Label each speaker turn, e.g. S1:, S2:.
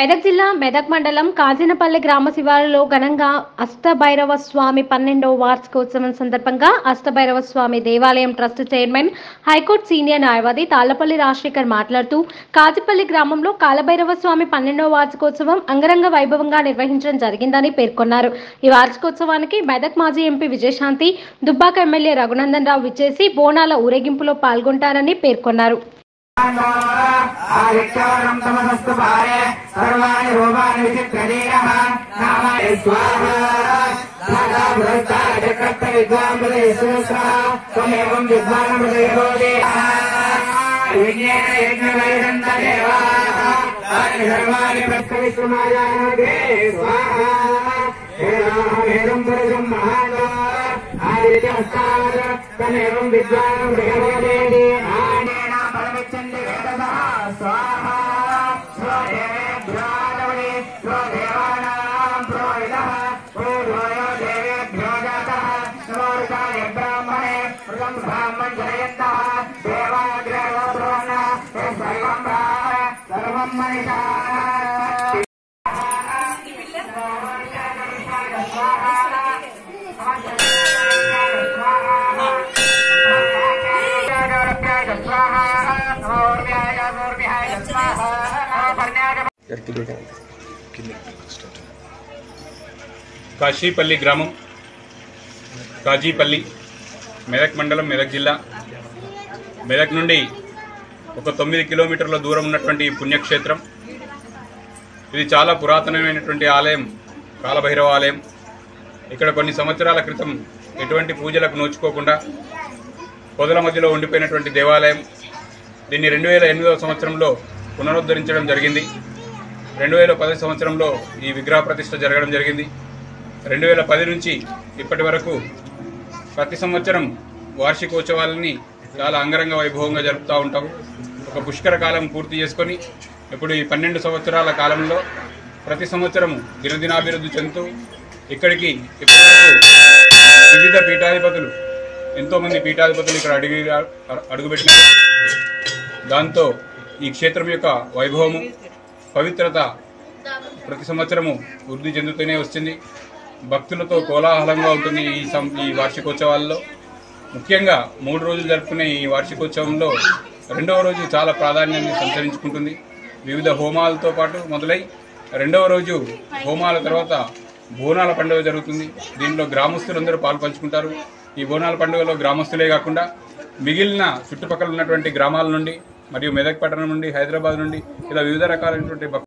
S1: మెదక్ జిల్లా మెదక్ మండలం కాజినపల్లి గ్రామ శివారులో ఘనంగా అష్టభైరవ స్వామి పన్నెండవ వార్షికోత్సవం సందర్భంగా అష్టభైరవ స్వామి దేవాలయం ట్రస్ట్ చైర్మన్ హైకోర్టు సీనియర్ న్యాయవాది తాళ్లపల్లి రాజశేఖర్ మాట్లాడుతూ కాజిపల్లి గ్రామంలో కాలభైరవ స్వామి పన్నెండవ వార్షికోత్సవం అంగరంగ వైభవంగా నిర్వహించడం జరిగిందని పేర్కొన్నారు ఈ వార్షికోత్సవానికి మెదక్ మాజీ ఎంపీ విజయశాంతి దుబ్బాక ఎమ్మెల్యే రఘునందన్ రావు విచ్చేసి బోనాల ఊరేగింపులో పాల్గొంటారని పేర్కొన్నారు
S2: ఆదిత్యవరం తమస్తు భారే సర్వాణి రూపాన్ని విచిత్రదీరః నామాయ స్వాహా నాగా బృహస్తార చక్రత్త విద్వాన్ ప్రదేశు స్వాహా త్వమేవం విద్వాన్ ప్రదేశోదే విజ్ఞేన యజ్ఞవైదంత దేవాః తాని సర్వాణి ప్రస్థవిష్ణుమాయానోదే స్వాహా వేదం పురుషం మహాగా ఆదిత్యవస్తార త్వమేవం విద్వాన్ ప్రదేశోదే ఆనేన పరమిచ్చండి వేదసః స్వాహా స్వదేవేభ్యో నమని స్వదేవానాం ప్రోహితః పూర్వయో దేవేభ్యో జాతः నమోరుకాయ బ్రాహ్మణే మృగం బ్రాహ్మణ్ జయन्तः దేవాగ్రహో బ్రహ్మణ సర్వం బ్రాహ్మణ సర్వం మనిషా
S3: కాశీపల్లి గ్రామం కాజీపల్లి మెదక్ మండలం మెదక్ జిల్లా మెదక్ నుండి ఒక తొమ్మిది కిలోమీటర్ల దూరం ఉన్నటువంటి ఈ పుణ్యక్షేత్రం ఇది చాలా పురాతనమైనటువంటి ఆలయం కాలభైరవ ఆలయం ఇక్కడ కొన్ని సంవత్సరాల క్రితం ఎటువంటి పూజలకు నోచుకోకుండా పొదల మధ్యలో ఉండిపోయినటువంటి దేవాలయం దీన్ని రెండు వేల ఎనిమిదవ సంవత్సరంలో పునరుద్ధరించడం జరిగింది రెండు వేల పది సంవత్సరంలో ఈ విగ్రహ ప్రతిష్ఠ జరగడం జరిగింది రెండు వేల పది నుంచి ఇప్పటి వరకు ప్రతి సంవత్సరం వార్షికోత్సవాలని చాలా అంగరంగ వైభవంగా జరుపుతూ ఉంటాం ఒక పుష్కర కాలం పూర్తి చేసుకొని ఇప్పుడు ఈ పన్నెండు సంవత్సరాల కాలంలో ప్రతి సంవత్సరం దినదినాభివృద్ధి చెందుతూ ఇక్కడికి ఇప్పటివరకు వివిధ పీఠాధిపతులు ఎంతోమంది పీఠాధిపతులు ఇక్కడ అడిగి అడుగుపెట్టినారు దాంతో ఈ క్షేత్రం యొక్క వైభవము పవిత్రత ప్రతి సంవత్సరము వృద్ధి చెందుతూనే వస్తుంది భక్తులతో కోలాహలంగా ఉంటుంది ఈ సం ఈ వార్షికోత్సవాల్లో ముఖ్యంగా మూడు రోజులు జరుపుకునే ఈ వార్షికోత్సవంలో రెండవ రోజు చాలా ప్రాధాన్యాన్ని సంతరించుకుంటుంది వివిధ హోమాలతో పాటు మొదలై రెండవ రోజు హోమాల తర్వాత బోనాల పండుగ జరుగుతుంది దీనిలో గ్రామస్తులందరూ పాలు పంచుకుంటారు ఈ బోనాల పండుగలో గ్రామస్తులే కాకుండా మిగిలిన చుట్టుపక్కల ఉన్నటువంటి గ్రామాల నుండి మరియు మెదక్ పట్టణం నుండి హైదరాబాద్ నుండి ఇలా వివిధ రకాలైనటువంటి భక్-